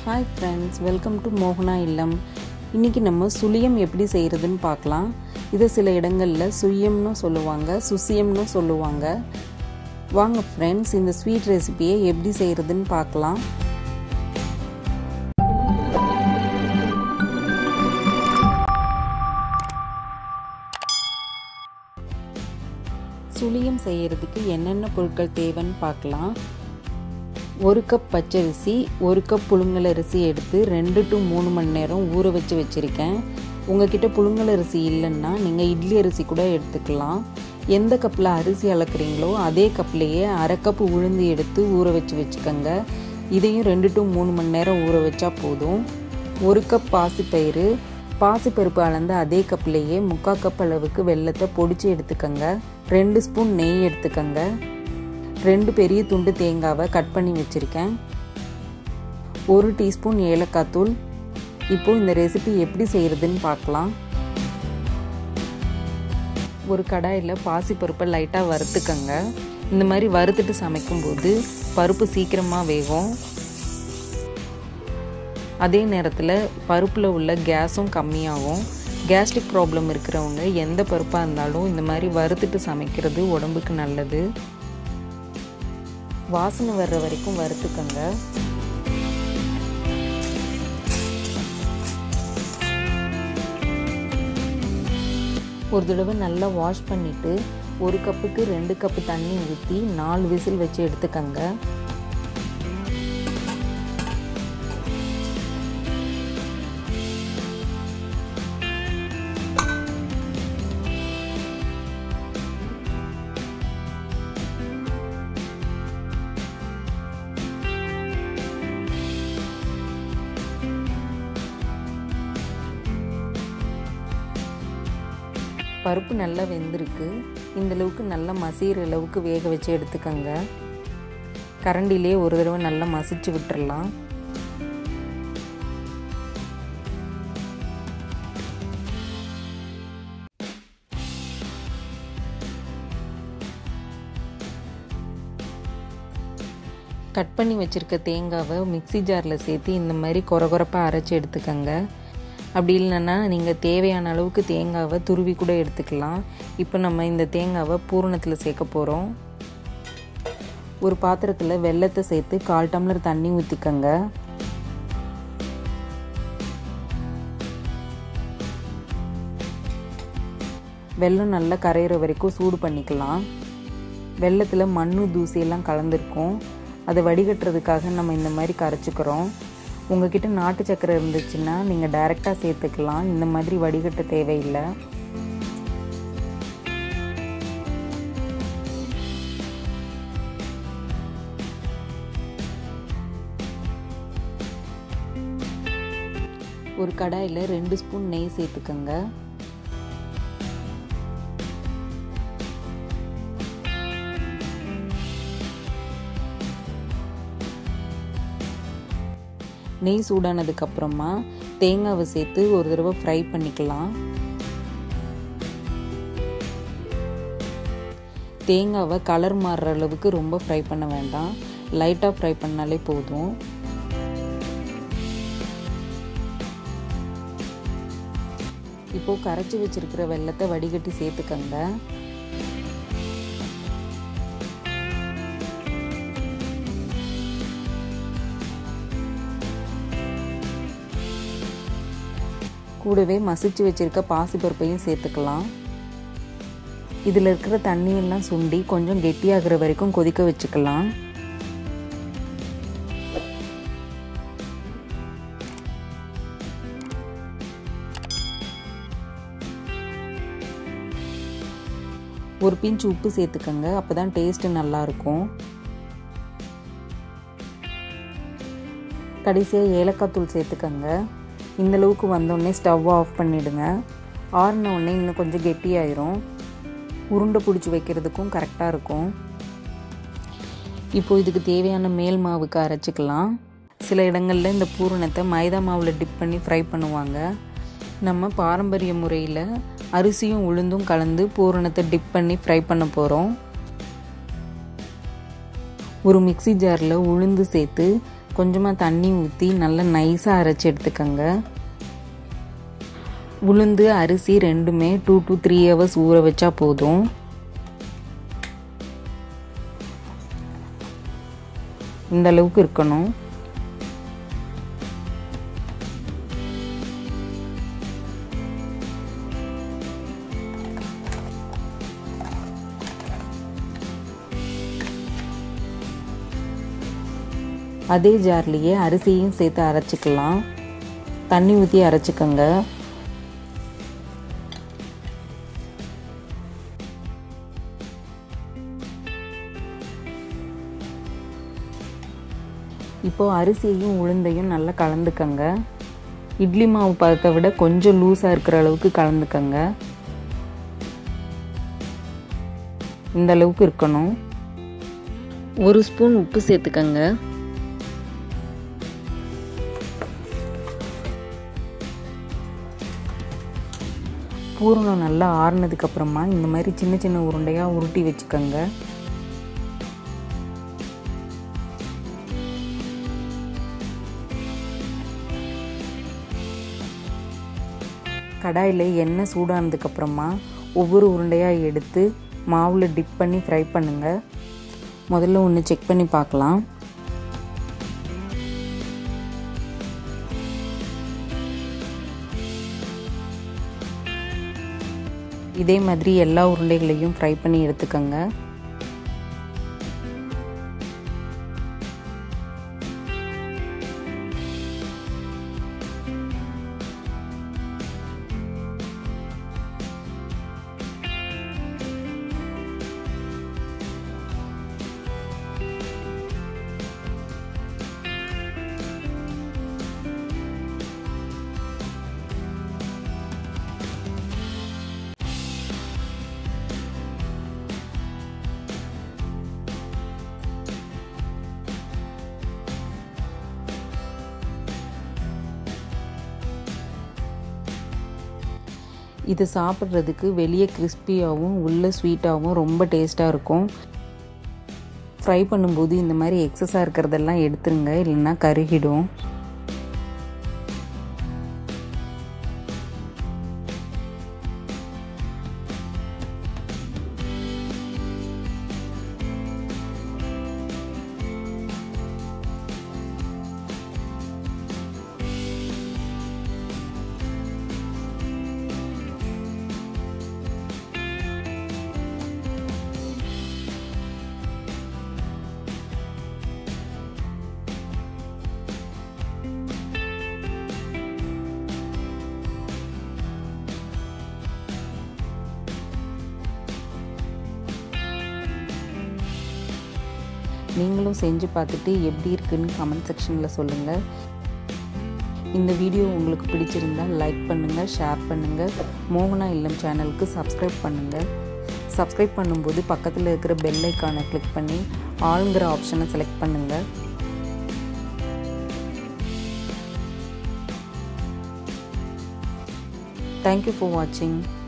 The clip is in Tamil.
ஹாய் ஃப்ரெண்ட்ஸ் வெல்கம் டு மோகனா இல்லம் இன்றைக்கி நம்ம சுழியம் எப்படி செய்கிறதுன்னு பார்க்கலாம் இதை சில இடங்களில் சுயம்னு சொல்லுவாங்க சுசியம்னு சொல்லுவாங்க வாங்க ஃப்ரெண்ட்ஸ் இந்த ஸ்வீட் ரெசிபியை எப்படி செய்கிறதுன்னு பார்க்கலாம் சுழியம் செய்கிறதுக்கு என்னென்ன பொருட்கள் தேவைன்னு பார்க்கலாம் ஒரு கப் பச்சரிசி ஒரு கப் புழுங்கல் அரிசி எடுத்து ரெண்டு டு மூணு மணி நேரம் ஊற வச்சு வச்சுருக்கேன் உங்ககிட்ட புழுங்கல் அரிசி இல்லைன்னா நீங்கள் இட்லி அரிசி கூட எடுத்துக்கலாம் எந்த கப்பில் அரிசி அளக்குறீங்களோ அதே கப்லேயே அரை கப் உளுந்து எடுத்து ஊற வச்சு வச்சுக்கோங்க இதையும் ரெண்டு டு மூணு மணி நேரம் ஊற வச்சா போதும் ஒரு கப் பாசிப்பயிறு பாசிப்பருப்பு அளந்து அதே கப்லேயே முக்கால் கப் அளவுக்கு வெள்ளத்தை பொடிச்சு எடுத்துக்கோங்க ரெண்டு ஸ்பூன் நெய் எடுத்துக்கோங்க ரெண்டு பெரிய துண்டு தேங்காவை கட் பண்ணி வச்சுருக்கேன் ஒரு டீஸ்பூன் ஏலக்காய் தூள் இப்போது இந்த ரெசிபி எப்படி செய்கிறதுன்னு பார்க்கலாம் ஒரு கடாயில் பாசிப்பருப்பை லைட்டாக வறுத்துக்கங்க இந்த மாதிரி வறுத்துட்டு சமைக்கும்போது பருப்பு சீக்கிரமாக வேகும் அதே நேரத்தில் பருப்பில் உள்ள கேஸும் கம்மியாகும் கேஸ்ட்ரிக் ப்ராப்ளம் இருக்கிறவங்க எந்த பருப்பாக இருந்தாலும் இந்த மாதிரி வறுத்துட்டு சமைக்கிறது உடம்புக்கு நல்லது வாசனை வர்ற வரைக்கும் வறுத்துக்கங்க ஒரு தடவை நல்லா வாஷ் பண்ணிவிட்டு ஒரு கப்புக்கு ரெண்டு கப்பு தண்ணி ஊற்றி நாலு விசில் வச்சு எடுத்துக்கங்க பருப்பு நல்லா வெந்திருக்கு இந்த அளவுக்கு நல்லா மசிகிற அளவுக்கு வேக வச்சு எடுத்துக்கோங்க கரண்டிலே ஒரு தடவை நல்லா மசிச்சு விட்டுறலாம் கட் பண்ணி வச்சுருக்க தேங்காவை மிக்சி ஜாரில் சேர்த்து இந்த மாதிரி கொரகொரப்பாக அரைச்சி எடுத்துக்கோங்க அப்படி இல்லைன்னா நீங்கள் தேவையான அளவுக்கு தேங்காவை துருவி கூட எடுத்துக்கலாம் இப்போ நம்ம இந்த தேங்காவை பூரணத்தில் சேர்க்க போகிறோம் ஒரு பாத்திரத்தில் வெள்ளத்தை சேர்த்து கால் டம்ளர் தண்ணி ஊற்றிக்கங்க வெள்ளம் நல்லா கரையிற வரைக்கும் சூடு பண்ணிக்கலாம் வெள்ளத்தில் மண் தூசியெல்லாம் கலந்துருக்கும் அதை வடிகட்டுறதுக்காக நம்ம இந்த மாதிரி கரைச்சிக்கிறோம் உங்ககிட்ட நாட்டு சக்கரை இருந்துச்சுன்னா நீங்கள் டைரெக்டாக சேர்த்துக்கலாம் இந்த மாதிரி வடிகட்ட தேவையில்லை ஒரு கடாயில் ரெண்டு ஸ்பூன் நெய் சேர்த்துக்கோங்க நெய் சூடானதுக்கப்புறமா தேங்காவை சேர்த்து ஒரு தடவை ஃப்ரை பண்ணிக்கலாம் தேங்காவை கலர் மாறுற அளவுக்கு ரொம்ப ஃப்ரை பண்ண வேண்டாம் லைட்டாக ஃப்ரை பண்ணாலே போதும் இப்போது கரைச்சி வச்சிருக்கிற வெள்ளத்தை வடிகட்டி சேர்த்துக்கங்க கூடவே மசிச்சு வச்சுருக்க பாசிப்பருப்பையும் சேர்த்துக்கலாம் இதில் இருக்கிற தண்ணியெல்லாம் சுண்டி கொஞ்சம் கெட்டியாகிற வரைக்கும் கொதிக்க வச்சுக்கலாம் ஒரு பிஞ்சு உப்பு சேர்த்துக்கங்க அப்போ தான் டேஸ்ட்டு நல்லாயிருக்கும் கடைசியாக ஏலக்காய் தூள் சேர்த்துக்கங்க இந்த அளவுக்கு வந்தோடனே ஸ்டவ் ஆஃப் பண்ணிவிடுங்க ஆறின உடனே இன்னும் கொஞ்சம் கெட்டியாயிரும் உருண்டை பிடிச்சி வைக்கிறதுக்கும் கரெக்டாக இருக்கும் இப்போது இதுக்கு தேவையான மேல் மாவுக்கு அரைச்சிக்கலாம் சில இடங்களில் இந்த பூரணத்தை மைதா மாவில் டிப் பண்ணி ஃப்ரை பண்ணுவாங்க நம்ம பாரம்பரிய முறையில் அரிசியும் உளுந்தும் கலந்து பூரணத்தை டிப் பண்ணி ஃப்ரை பண்ண போகிறோம் ஒரு மிக்சி ஜாரில் உளுந்து சேர்த்து கொஞ்சமாக தண்ணி ஊற்றி நல்லா நைஸாக அரைச்சி எடுத்துக்கோங்க உளுந்து அரிசி ரெண்டுமே டூ டு த்ரீ ஹவர்ஸ் ஊற வச்சா போதும் இந்த அளவுக்கு இருக்கணும் அதே ஜார்லேயே அரிசியும் சேர்த்து அரைச்சிக்கலாம் தண்ணி ஊற்றி அரைச்சிக்கோங்க இப்போது அரிசியையும் உளுந்தையும் நல்லா கலந்துக்கங்க இட்லி மாவு பதத்தை விட கொஞ்சம் லூஸாக இருக்கிற அளவுக்கு கலந்துக்கங்க இந்த அளவுக்கு இருக்கணும் ஒரு ஸ்பூன் உப்பு சேர்த்துக்கங்க பூரணம் நல்லா ஆறுனதுக்கப்புறமா இந்த மாதிரி சின்ன சின்ன உருண்டையாக உருட்டி வச்சுக்கோங்க கடாயில் எண்ணெய் சூடானதுக்கப்புறமா ஒவ்வொரு உருண்டையாக எடுத்து மாவில் டிப் பண்ணி ஃப்ரை பண்ணுங்கள் முதல்ல ஒன்று செக் பண்ணி பார்க்கலாம் இதே மாதிரி எல்லா உருண்டைகளையும் ஃப்ரை பண்ணி எடுத்துக்கோங்க இது சாப்பிட்றதுக்கு வெளியே கிறிஸ்பியாகவும் உள்ளே ஸ்வீட்டாகவும் ரொம்ப டேஸ்ட்டாக இருக்கும் ஃப்ரை பண்ணும்போது இந்த மாதிரி எக்ஸஸாக இருக்கிறதெல்லாம் எடுத்துருங்க இல்லைன்னா கருகிடும் நீங்களும் செஞ்சு பார்த்துட்டு எப்படி இருக்குன்னு கமெண்ட் செக்ஷனில் சொல்லுங்கள் இந்த வீடியோ உங்களுக்கு பிடிச்சிருந்தால் லைக் பண்ணுங்கள் ஷேர் பண்ணுங்கள் மோகனா இல்லம் சேனலுக்கு சப்ஸ்கிரைப் பண்ணுங்கள் சப்ஸ்கிரைப் பண்ணும்போது பக்கத்தில் இருக்கிற பெல் ஐக்கானை கிளிக் பண்ணி ஆளுங்கிற ஆப்ஷனை செலக்ட் பண்ணுங்கள் தேங்க்யூ ஃபார் வாட்சிங்